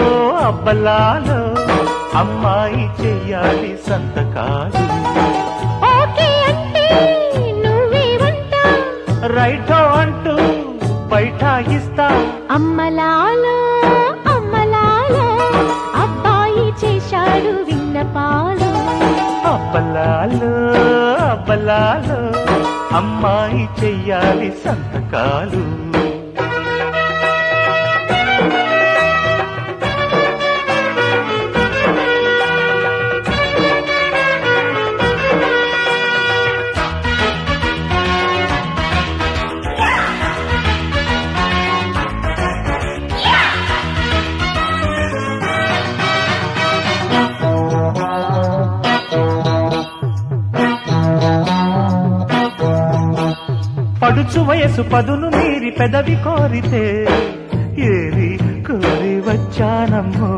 అబ్బలాలో అమ్మాయి చెయ్యాలి సంతకాలు ఓకే అంటే నువ్వే ఉంటా రైటో అంటూ బైఠాయిస్తా అమ్మలాలో అమ్మలాలో అబ్బాయి చేశాడు విన్నపాలు అబ్బలాలో అబ్బలాలో అమ్మాయి చెయ్యాలి సంతకాలు పడుచు వయసు పదును మీరి పెదవి కోరితే ఏరి కోరి వచ్చానమ్మో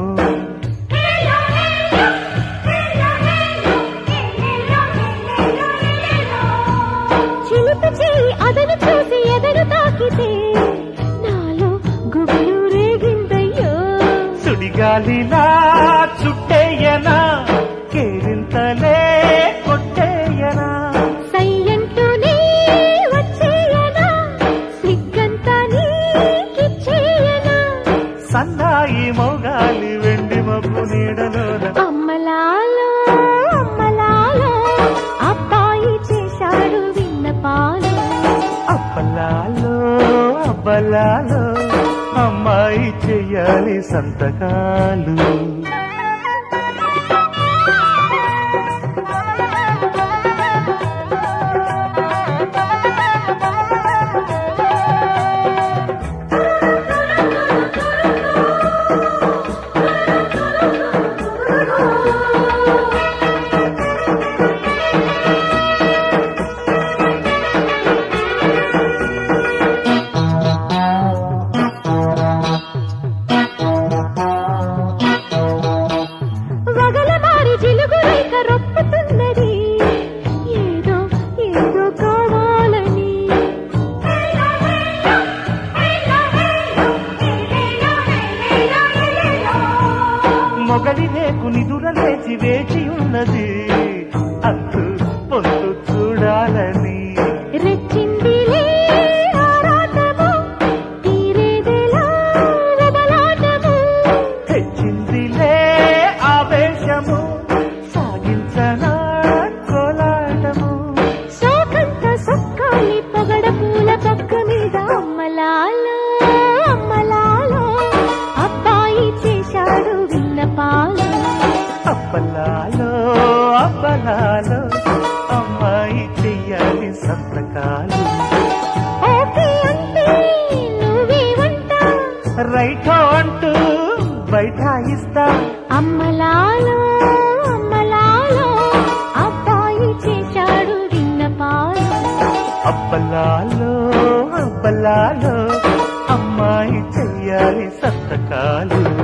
చిలుపు చేయి అదను చూసి ఎదను తాకితే నాలో గుబులు రేగిందయ్యో సుడిగాలిలా చుట్టేయనా కేరింతలే కొట్టేయనా సయ్యంటూనే వచ్చేయనా సిగ్గంతా నీకిచ్చేయనా సన్నాయి మోగాలి వెండి మబ్బు నీడలోన అమ్మలాలో అమ్మలాలో అబ్బాయి చేశాడు విన్నపాలు అబ్బలాలో అబ్బలాలో అమ్మాయి చెయ్యాలి సంతకాలు వగలమారి జిలుగు రేఖ రొప్పుతున్నది ఏదో ఏదో కావాలని మొగలి రేకు నిదుర లేచి వేచి ఉన్నది అంతు పొందు చూడాలని రెచ్చిందిలే ఆరాటము తీరేదెలా వదలాటము తెచ్చిందిలే ఆవేశము సాగించనా కోలాటము శోకంత సొక్కాలి పొగడ పూల పక్క మీద అమ్మలాలో అమ్మలాలో అబ్బాయి చేశాడు విన్నపాలు అప్పలాలో అప్పలాలో అమ్మాయి చెయ్యాలి సంతకాలు ఓకే అంటే నువ్వే ఉంటా రైటో అంటూ బైఠాయిస్తా అమ్మలాలో అమ్మలాలో అబ్బాయి చేశాడు విన్నపాలు అబ్బలాలో అబ్బలాలో అమ్మాయి చెయ్యాలి సంతకాలు